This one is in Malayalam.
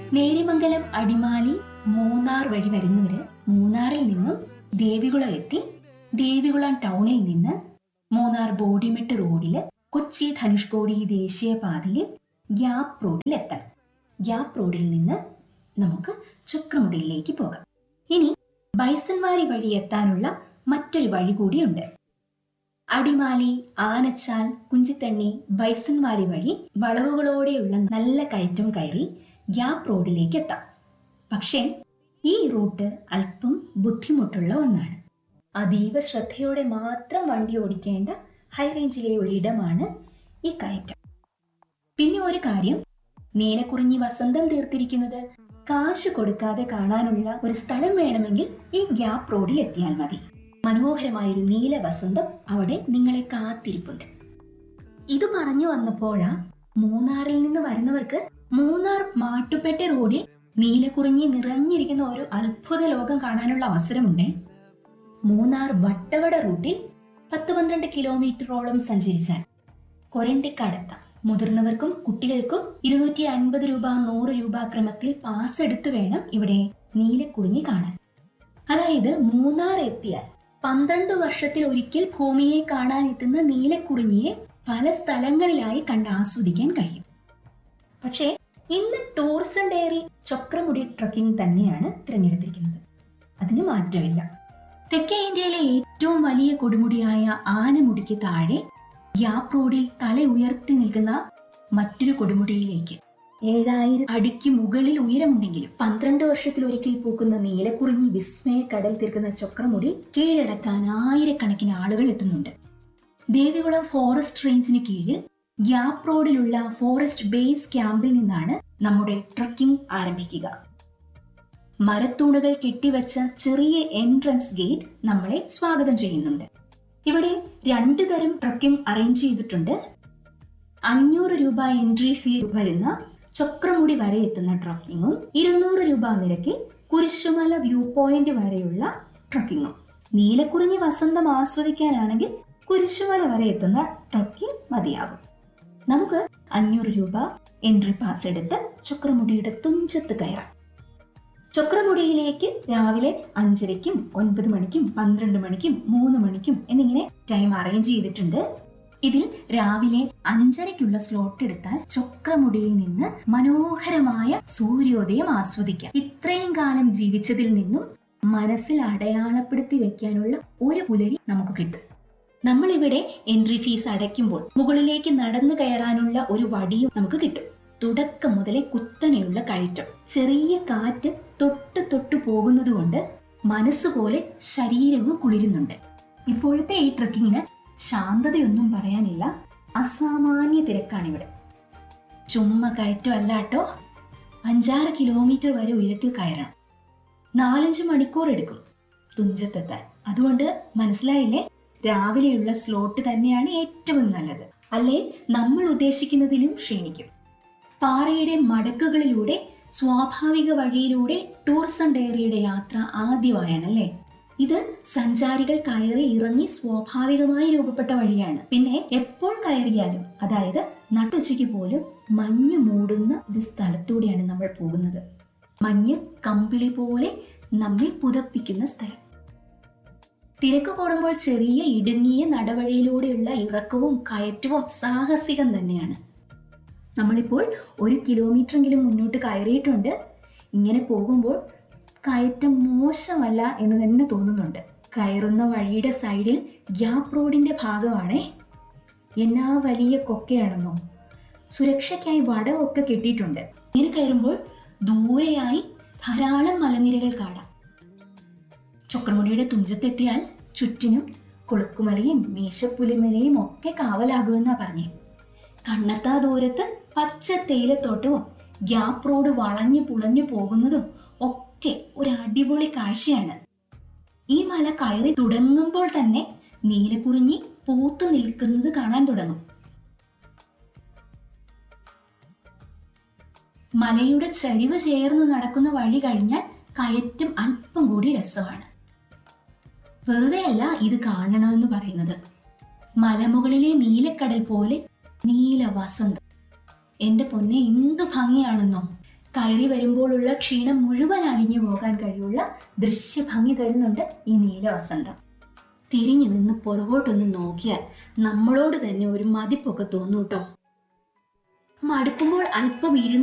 നേര്യമംഗലം അടിമാലി മൂന്നാർ വഴി വരുന്നവര് മൂന്നാറിൽ നിന്നും ദേവികുളം എത്തി ദേവികുളം ടൗണിൽ നിന്ന് മൂന്നാർ ബോഡിമെട്ട് റോഡില് കൊച്ചി ധനുഷ്കോടി ദേശീയപാതയിൽ ഗ്യാപ്പ് റോഡിൽ എത്തണം ഗ്യാപ്പ് റോഡിൽ നിന്ന് നമുക്ക് ചക്രമുടിയിലേക്ക് പോകാം ഇനി ബൈസൺവാലി വഴി എത്താനുള്ള മറ്റൊരു വഴി കൂടിയുണ്ട് അടിമാലി ആനച്ചാൽ കുഞ്ചിത്തണ്ണി ബൈസൺവാലി വഴി വളവുകളോടെയുള്ള നല്ല കയറ്റം കയറി ഗ്യാപ്പ് റോഡിലേക്ക് എത്താം പക്ഷേ ഈ റൂട്ട് അല്പം ബുദ്ധിമുട്ടുള്ള ഒന്നാണ് അതീവ ശ്രദ്ധയോടെ മാത്രം വണ്ടി ഓടിക്കേണ്ട ഹൈറേഞ്ചിലെ ഒരിടമാണ് ഈ കയറ്റം പിന്നെ ഒരു കാര്യം നീലക്കുറിഞ്ഞി വസന്തം തീർത്തിരിക്കുന്നത് കാശ് കൊടുക്കാതെ കാണാനുള്ള ഒരു സ്ഥലം വേണമെങ്കിൽ ഈ ഗ്യാപ്പ് റോഡിൽ എത്തിയാൽ മതി മനോഹരമായൊരു നീല വസന്തം അവിടെ നിങ്ങളെ കാത്തിരിപ്പുണ്ട് ഇത് പറഞ്ഞു വന്നപ്പോഴാ മൂന്നാറിൽ നിന്ന് വരുന്നവർക്ക് മൂന്നാർ മാട്ടുപെട്ടി റോഡിൽ നീലക്കുറിഞ്ഞി നിറഞ്ഞിരിക്കുന്ന ഒരു അത്ഭുത ലോകം കാണാനുള്ള അവസരമുണ്ടേ മൂന്നാർ വട്ടവട റൂട്ടിൽ പത്ത് പന്ത്രണ്ട് കിലോമീറ്ററോളം സഞ്ചരിച്ചാൽ കൊരണ്ടിക്കടത്താം മുതിർന്നവർക്കും കുട്ടികൾക്കും ഇരുന്നൂറ്റി അൻപത് രൂപ നൂറ് രൂപ ക്രമത്തിൽ പാസ് എടുത്തു വേണം ഇവിടെ നീലക്കുറിഞ്ഞി കാണാൻ അതായത് മൂന്നാർ എത്തിയാൽ പന്ത്രണ്ട് വർഷത്തിൽ ഒരിക്കൽ ഭൂമിയെ കാണാൻ എത്തുന്ന നീലക്കുറിഞ്ഞിയെ പല സ്ഥലങ്ങളിലായി കണ്ട് ആസ്വദിക്കാൻ കഴിയും പക്ഷേ ഇന്ന് ടൂറിസം ഡയറി ചക്രമുടി ട്രക്കിംഗ് തന്നെയാണ് തിരഞ്ഞെടുത്തിരിക്കുന്നത് അതിന് മാറ്റമില്ല തെക്കേ ഇന്ത്യയിലെ ഏറ്റവും വലിയ കൊടുമുടിയായ ആനമുടിക്ക് താഴെ ഗ്യാപ്പ് റോഡിൽ തല ഉയർത്തി നിൽക്കുന്ന മറ്റൊരു കൊടുമുടിയിലേക്ക് ഏഴായിരം അടിക്ക് മുകളിൽ ഉയരമുണ്ടെങ്കിലും പന്ത്രണ്ട് വർഷത്തിൽ ഒരിക്കൽ പൂക്കുന്ന നീലക്കുറിഞ്ഞി വിസ്മയ കടൽ തീർക്കുന്ന ചക്രമുടി കീഴടക്കാൻ ആയിരക്കണക്കിന് ആളുകൾ എത്തുന്നുണ്ട് ദേവികുളം ഫോറസ്റ്റ് റേഞ്ചിന് കീഴിൽ ഗ്യാപ്പ് റോഡിലുള്ള ഫോറസ്റ്റ് ബേസ് ക്യാമ്പിൽ നിന്നാണ് നമ്മുടെ ട്രക്കിംഗ് ആരംഭിക്കുക മരത്തൂണുകൾ കെട്ടിവച്ച ചെറിയ എൻട്രൻസ് ഗേറ്റ് നമ്മളെ സ്വാഗതം ചെയ്യുന്നുണ്ട് ഇവിടെ രണ്ട് തരം ട്രക്കിംഗ് അറേഞ്ച് ചെയ്തിട്ടുണ്ട് അഞ്ഞൂറ് രൂപ എൻട്രി ഫീ വരുന്ന ചക്രമുടി വരെ എത്തുന്ന ട്രക്കിങ്ങും ഇരുന്നൂറ് രൂപ നിരക്കിൽ കുരിശുമല വ്യൂ പോയിന്റ് വരെയുള്ള ട്രക്കിങ്ങും നീലക്കുറിഞ്ഞി വസന്തം ആസ്വദിക്കാനാണെങ്കിൽ കുരിശുമല വരെ എത്തുന്ന ട്രക്കിംഗ് മതിയാകും നമുക്ക് അഞ്ഞൂറ് രൂപ എൻട്രി പാസ് എടുത്ത് ചക്രമുടിയുടെ തുഞ്ചത്ത് കയറാം ചക്രമുടിയിലേക്ക് രാവിലെ അഞ്ചരയ്ക്കും ഒൻപത് മണിക്കും പന്ത്രണ്ട് മണിക്കും മൂന്ന് മണിക്കും എന്നിങ്ങനെ ടൈം അറേഞ്ച് ചെയ്തിട്ടുണ്ട് ഇതിൽ രാവിലെ അഞ്ചരയ്ക്കുള്ള സ്ലോട്ട് എടുത്താൽ ചക്രമുടിയിൽ നിന്ന് മനോഹരമായ സൂര്യോദയം ആസ്വദിക്കാം ഇത്രയും കാലം ജീവിച്ചതിൽ നിന്നും മനസ്സിൽ അടയാളപ്പെടുത്തി വെക്കാനുള്ള ഒരു പുലരി നമുക്ക് കിട്ടും നമ്മളിവിടെ എൻട്രി ഫീസ് അടയ്ക്കുമ്പോൾ മുകളിലേക്ക് നടന്നു കയറാനുള്ള ഒരു വടിയും നമുക്ക് കിട്ടും തുടക്കം മുതലേ കുത്തനെയുള്ള കയറ്റം ചെറിയ കാറ്റ് തൊട്ട് തൊട്ട് പോകുന്നത് കൊണ്ട് മനസ്സുപോലെ ശരീരവും കുളിരുന്നുണ്ട് ഇപ്പോഴത്തെ ഈ ട്രക്കിങ്ങിന് ശാന്തതയൊന്നും പറയാനില്ല അസാമാന്യ തിരക്കാണിവിടെ ചുമ്മാ കയറ്റമല്ല കേട്ടോ അഞ്ചാറ് കിലോമീറ്റർ വരെ ഉയരത്തിൽ കയറണം നാലഞ്ച് മണിക്കൂർ എടുക്കും തുഞ്ചത്തെത്താൻ അതുകൊണ്ട് മനസ്സിലായില്ലേ രാവിലെയുള്ള സ്ലോട്ട് തന്നെയാണ് ഏറ്റവും നല്ലത് അല്ലേ നമ്മൾ ഉദ്ദേശിക്കുന്നതിലും ക്ഷീണിക്കും പാറയുടെ മടക്കുകളിലൂടെ സ്വാഭാവിക വഴിയിലൂടെ ടൂറിസം ഡയറിയുടെ യാത്ര ആദ്യമായാണല്ലേ ഇത് സഞ്ചാരികൾ കയറി ഇറങ്ങി സ്വാഭാവികമായി രൂപപ്പെട്ട വഴിയാണ് പിന്നെ എപ്പോൾ കയറിയാലും അതായത് നട്ടുച്ചയ്ക്ക് പോലും മഞ്ഞ് മൂടുന്ന ഒരു സ്ഥലത്തൂടെയാണ് നമ്മൾ പോകുന്നത് മഞ്ഞ് കമ്പിളി പോലെ നമ്മെ പുതപ്പിക്കുന്ന സ്ഥലം തിരക്ക് കൂടുമ്പോൾ ചെറിയ ഇടുങ്ങിയ നടവഴിയിലൂടെയുള്ള ഇറക്കവും കയറ്റവും സാഹസികം തന്നെയാണ് നമ്മളിപ്പോൾ ഒരു കിലോമീറ്ററെങ്കിലും മുന്നോട്ട് കയറിയിട്ടുണ്ട് ഇങ്ങനെ പോകുമ്പോൾ കയറ്റം മോശമല്ല എന്ന് തന്നെ തോന്നുന്നുണ്ട് കയറുന്ന വഴിയുടെ സൈഡിൽ ഗ്യാപ്പ് റോഡിന്റെ ഭാഗമാണേ എന്നാ വലിയ കൊക്കയാണെന്നോ സുരക്ഷയ്ക്കായി വടമൊക്കെ കെട്ടിയിട്ടുണ്ട് ഇങ്ങനെ കയറുമ്പോൾ ദൂരെയായി ധാരാളം മലനിരകൾ കാണാം ചക്രമുടിയുടെ തുഞ്ചത്തെത്തിയാൽ ചുറ്റിനും കൊളുക്കുമലയും മീശപ്പുലിമലയും ഒക്കെ കാവലാകുമെന്നാ പറഞ്ഞേ കണ്ണെത്താ ദൂരത്ത് പച്ച തേയിലത്തോട്ടവും ഗ്യാപ്പ് റോഡ് വളഞ്ഞു പുളഞ്ഞു പോകുന്നതും ഒക്കെ ഒരു അടിപൊളി കാഴ്ചയാണ് ഈ മല കയറി തുടങ്ങുമ്പോൾ തന്നെ നീലക്കുറിഞ്ഞി പൂത്തു നിൽക്കുന്നത് കാണാൻ തുടങ്ങും മലയുടെ ചരിവ് ചേർന്ന് നടക്കുന്ന വഴി കഴിഞ്ഞാൽ കയറ്റം അല്പം കൂടി രസമാണ് വെറുതെയല്ല ഇത് കാണണമെന്ന് പറയുന്നത് മലമുകളിലെ നീലക്കടൽ പോലെ നീല വസന്തം എന്റെ പൊന്നെ എന്തു ഭംഗിയാണെന്നോ കയറി വരുമ്പോഴുള്ള ക്ഷീണം മുഴുവൻ അലിഞ്ഞു പോകാൻ കഴിയുള്ള ദൃശ്യഭംഗി തരുന്നുണ്ട് ഈ നീലവസന്തം തിരിഞ്ഞു നിന്ന് പുറകോട്ടൊന്ന് നോക്കിയാൽ നമ്മളോട് തന്നെ ഒരു മതിപ്പൊക്കെ തോന്നൂട്ടോ മടുക്കുമ്പോൾ അല്പം ഇരുന്ന്